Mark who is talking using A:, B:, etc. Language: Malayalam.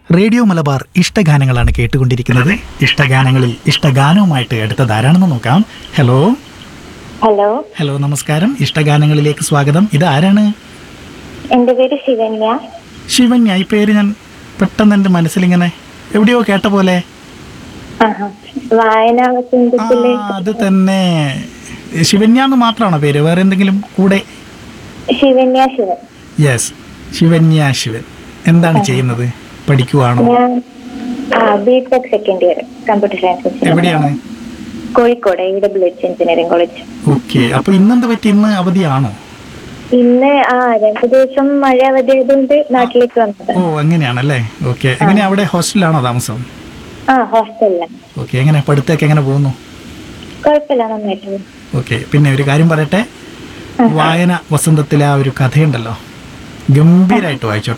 A: റേഡിയോ മലബാർ ഇഷ്ടഗാനങ്ങളാണ് കേട്ടുകൊണ്ടിരിക്കുന്നത് ഇഷ്ടഗാനങ്ങളിൽ ഇഷ്ടഗാനവുമായിട്ട് അടുത്തത് ആരാണെന്ന് നോക്കാം ഹലോ
B: ഹലോ
A: ഹലോ നമസ്കാരം ഇഷ്ടഗാനങ്ങളിലേക്ക് സ്വാഗതം ഇത് ആരാണ്
B: എന്റെ പേര് ശിവന്യ
A: ശിവന്യ ഈ പേര് ഞാൻ പെട്ടെന്ന് എൻ്റെ മനസ്സിലിങ്ങനെ എവിടെയോ കേട്ട പോലെ
B: ആഹാ. വായനാ
A: ആ,
B: വസന്തത്തിലെ
A: അത് തന്നെ ശിവന്യ എന്ന് മാത്രമാണോ പേര് വേറെ എന്തെങ്കിലും കൂടെ
B: ശിവന്യ ശിവൻ
A: യെസ് ശിവന്യ ശിവൻ എന്താണ് ചെയ്യുന്നത് പഠിക്കുവാണോ
B: ഞാൻ B tech second year computer science
A: എവിടെയാണ്
B: Kozhikode E W H engineering college
A: okay അപ്പൊ ഇന്നെന്ത് പറ്റി ഇന്ന് അവധിയാണോ
B: ഇന്ന് ആ രണ്ടു ദിവസം മഴ അവധി ആയതുകൊണ്ട് നാട്ടിലേക്ക് വന്നത്
A: ഓ അങ്ങനെയാണല്ലേ ഓക്കെ എങ്ങനെ അവിടെ ഹോസ്റ്റലിലാണോ താമസം
B: ആ ഹോസ്റ്റലിലാണ്
A: ഓക്കെ എങ്ങനെ പഠിത്തമൊക്കെ എങ്ങനെ പോകുന്നു
B: കുഴപ്പമില്ല നന്നായിട്ട് പോകുന്നു.
A: ഓക്കെ പിന്നെ ഒരു കാര്യം പറയട്ടെ വായന വസന്തത്തിലെ ആ ഒരു കഥയുണ്ടല്ലോ ഗംഭീരമായിട്ട് വായിച്ചോട്ടെ